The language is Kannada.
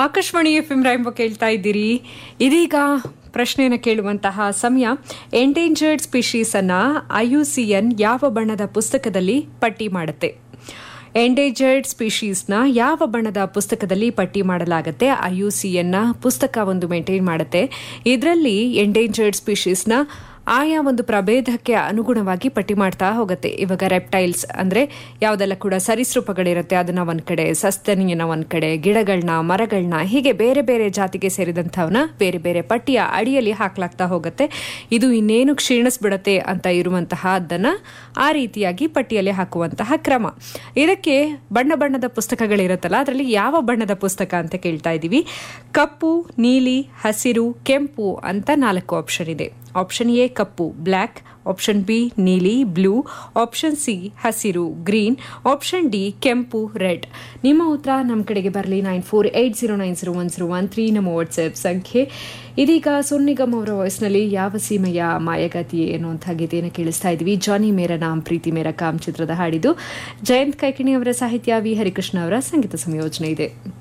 ಆಕಾಶವಾಣಿ ಎಫ್ ಎಂ ರಾಯಂಬ ಕೇಳ್ತಾ ಇದ್ದೀರಿ ಇದೀಗ ಪ್ರಶ್ನೆಯನ್ನು ಕೇಳುವಂತಹ ಸಮಯ ಎಂಡೇಂಜರ್ಡ್ ಸ್ಪೀಶೀಸ್ ಅನ್ನ ಐಯುಸಿಎನ್ ಯಾವ ಬಣ್ಣದ ಪುಸ್ತಕದಲ್ಲಿ ಪಟ್ಟಿ ಮಾಡುತ್ತೆ ಎಂಡೇಂಜರ್ಡ್ ಸ್ಪೀಶೀಸ್ನ ಯಾವ ಬಣ್ಣದ ಪುಸ್ತಕದಲ್ಲಿ ಪಟ್ಟಿ ಮಾಡಲಾಗುತ್ತೆ ಐಯುಸಿಎನ್ನ ಪುಸ್ತಕ ಒಂದು ಮೇಂಟೈನ್ ಮಾಡುತ್ತೆ ಇದರಲ್ಲಿ ಎಂಡೇಂಜರ್ಡ್ ಸ್ಪೀಶೀಸ್ನ ಆಯಾ ಒಂದು ಪ್ರಭೇದಕ್ಕೆ ಅನುಗುಣವಾಗಿ ಪಟ್ಟಿ ಮಾಡ್ತಾ ಹೋಗುತ್ತೆ ಇವಾಗ ರೆಪ್ಟೈಲ್ಸ್ ಅಂದ್ರೆ ಯಾವುದೆಲ್ಲ ಕೂಡ ಸರೀಸೃಪಗಳಿರುತ್ತೆ ಅದನ್ನ ಒಂದ್ ಕಡೆ ಸಸ್ತನಿಯನ್ನ ಒಂದ್ ಕಡೆ ಗಿಡಗಳನ್ನ ಮರಗಳನ್ನ ಹೀಗೆ ಬೇರೆ ಬೇರೆ ಜಾತಿಗೆ ಸೇರಿದಂಥವನ್ನ ಬೇರೆ ಬೇರೆ ಪಟ್ಟಿಯ ಅಡಿಯಲ್ಲಿ ಹಾಕ್ಲಾಗ್ತಾ ಹೋಗುತ್ತೆ ಇದು ಇನ್ನೇನು ಕ್ಷೀಣಿಸ್ಬಿಡತ್ತೆ ಅಂತ ಇರುವಂತಹ ಅದನ್ನ ಆ ರೀತಿಯಾಗಿ ಪಟ್ಟಿಯಲ್ಲಿ ಹಾಕುವಂತಹ ಕ್ರಮ ಇದಕ್ಕೆ ಬಣ್ಣ ಬಣ್ಣದ ಪುಸ್ತಕಗಳಿರುತ್ತಲ್ಲ ಅದರಲ್ಲಿ ಯಾವ ಬಣ್ಣದ ಪುಸ್ತಕ ಅಂತ ಕೇಳ್ತಾ ಇದ್ದೀವಿ ಕಪ್ಪು ನೀಲಿ ಹಸಿರು ಕೆಂಪು ಅಂತ ನಾಲ್ಕು ಆಪ್ಷನ್ ಇದೆ ಆಪ್ಷನ್ ಎ ಕಪ್ಪು ಬ್ಲ್ಯಾಕ್ ಆಪ್ಷನ್ ಬಿ ನೀಲಿ ಬ್ಲೂ ಆಪ್ಷನ್ ಸಿ ಹಸಿರು ಗ್ರೀನ್ ಆಪ್ಷನ್ ಡಿ ಕೆಂಪು ರೆಡ್ ನಿಮ್ಮ ಉತ್ತರ ನಮ್ಮ ಕಡೆಗೆ ಬರಲಿ nine four eight zero nine zero one zero one three ನಮ್ಮ ವಾಟ್ಸ್ಆ್ಯಪ್ ಸಂಖ್ಯೆ ಇದೀಗ ಸೋನಿಗಮ್ ಅವರ ವಾಯ್ಸ್ನಲ್ಲಿ ಯಾವ ಸೀಮೆಯ ಮಾಯಗತಿ ಎನ್ನುವಂಥ ಗೀತೆಯನ್ನು ಕೇಳಿಸ್ತಾ ಇದ್ವಿ ಜಾನಿ ಮೇರ ನಾಮ್ ಪ್ರೀತಿ ಮೇರ ಕಾಮ್ ಚಿತ್ರದ ಹಾಡಿದು ಜಯಂತ್ ಕೈಕಿಣಿ ಅವರ ಸಾಹಿತ್ಯ ವಿ ಹರಿಕೃಷ್ಣ ಅವರ ಸಂಗೀತ ಸಂಯೋಜನೆ ಇದೆ